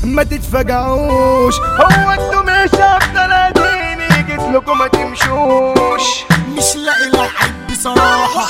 ما تتفجعوش هو انتوا مش افضل اديني جيت لكم ما تمشوش مش لاقي لعب بصراحة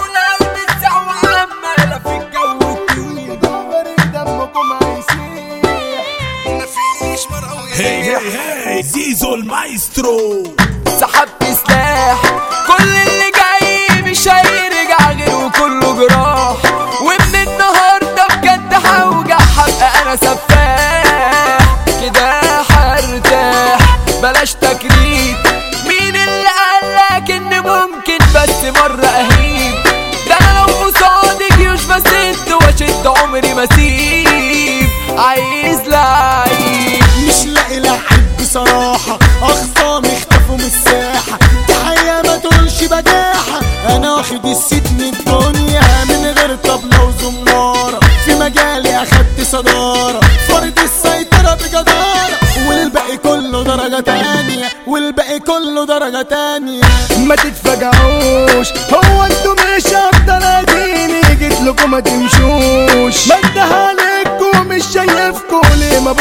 دمكم هيسيح مفيش هي هي هي زيزو المايسترو سحبت سلاح كل اللي جاي مش هيرجع غير وكله جراح ومن النهارده بجد هوجع حبقى انا سفاح كده هرتاح بلاش تكريت مين اللي قالك ان ممكن بس مرة اهيب ده انا لو قصادي جيوش بسد واشد عمري ما اسيب عايز لعيب مش لاقي لعب بصراحة أخصامي اختفوا من الساحة دي حقيقة ما تقولش بجاحة أنا واخد الست من الدنيا من غير طبلة وزمارة في مجالي أخدت صدارة فرض السيطرة بجدارة والباقي كله درجة تانية والباقي كله درجة تانية ما تتفجعوش هو انتوا مش افضل اديني جيت لكم ما تمشوش بنده عليكم مش شايفكم ليه ما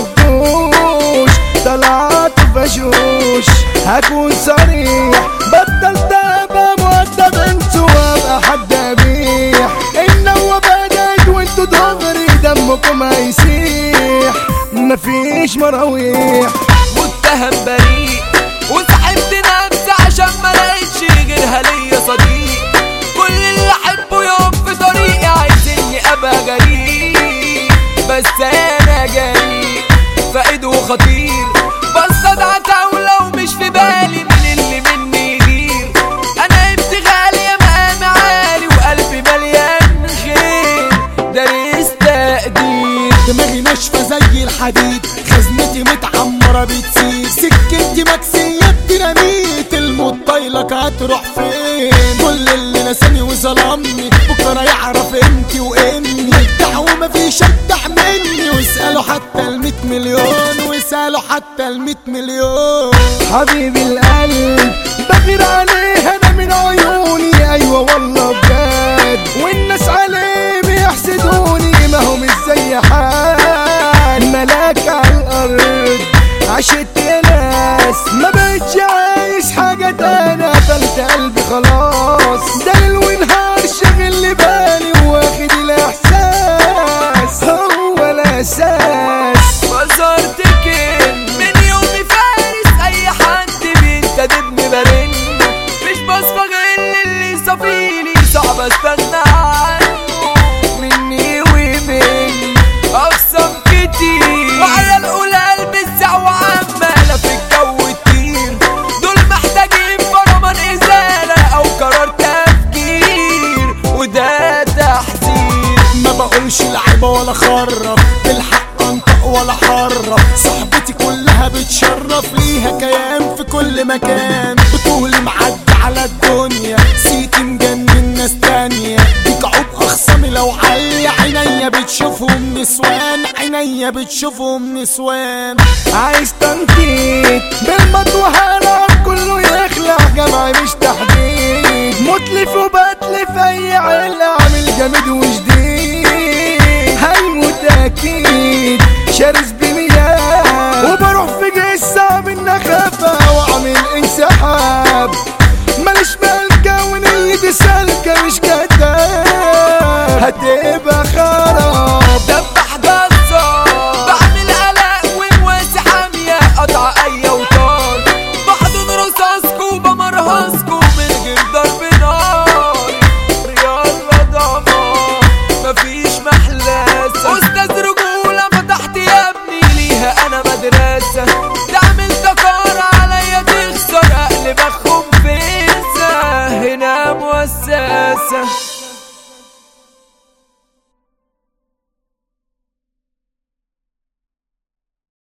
بتردوش طلعت فشوش هكون صريح بطلت ابقى مؤدب انتوا وابقى حد ابيح النوى بدأت وانتوا دغري دمكم هيسيح مفيش مراويح متهم بريء وسحبت نفسي عشان ما لقيتش غيرها ليا صديق كل اللي احبه يقف في طريقي عايزني ابقى جريء بس انا جريء فايد وخطير بصطاد عتاولة ومش في بالي من اللي مني يغير انا ابتغالي يا مقام عالي وقلبي مليان خير دارس تقدير دماغي ناشفة زي الحديد خزنتي متعمرة بتسير سكتي مكسية بديناميت الموت طايلك هتروح فين كل اللي نساني وظلمني بكرة يعرف قيمتي واني يدع ومفيش ادع مني واسألوا حتى الميت مليون واسألوا حتى الميت مليون حبيبي القلب بغير عليه انا من عيوني ايوه والله بجد والناس عليه بيحسدوني ما هو مش زي حال ملاك على الارض عشت ناس ما بقتش عايز حاجة تانية قتلت قلبي خلاص ده ليل ونهار شاغل لي بالي واخد الاحساس هو الاساس بصرت كن من يومي فارس اي حد بينتدبني برن مش بصفى غير اللي صفيلي صعب استغنى عنه مني ومني اقسم كتير وعلى القلال بالسع وعمالة في الجو تطير دول محتاجين فرمان ازالة او قرار تفكير وده تحذير ما بقولش لعيبة ولا خرف بالحق انطق ولا حرف صحبتي كلها بتشرف ليها كيان في كل مكان بطولي معدي على الدنيا سيتي مجنن ناس تانية ديك عوب اخصامي لو علي عينيا بتشوفهم نسوان عينيا بتشوفهم نسوان عايز تنطيط بالمطوة هلعب كله يخلع جمعي مش تحديد متلف وبتلف اي عيل اعمل جامد وجديد هيموت اكيد شرس بمياه وبروح في جسة من خفا واعمل انسحاب ماليش مالكة ونيتي سالكة مش كداب هتبقى خراب دبح جزار بعمل قلق ومواسي حامية قطع اي اوتار بحضن رصاصكو وبمرهصكو من غير ضرب نار يلا ضمان مفيش محلاسة استاذ رجولة فتحت يا ابني ليها انا مدرسة تعمل دكار عليا تخسر اقلب اخم فيزة هنا مؤسسة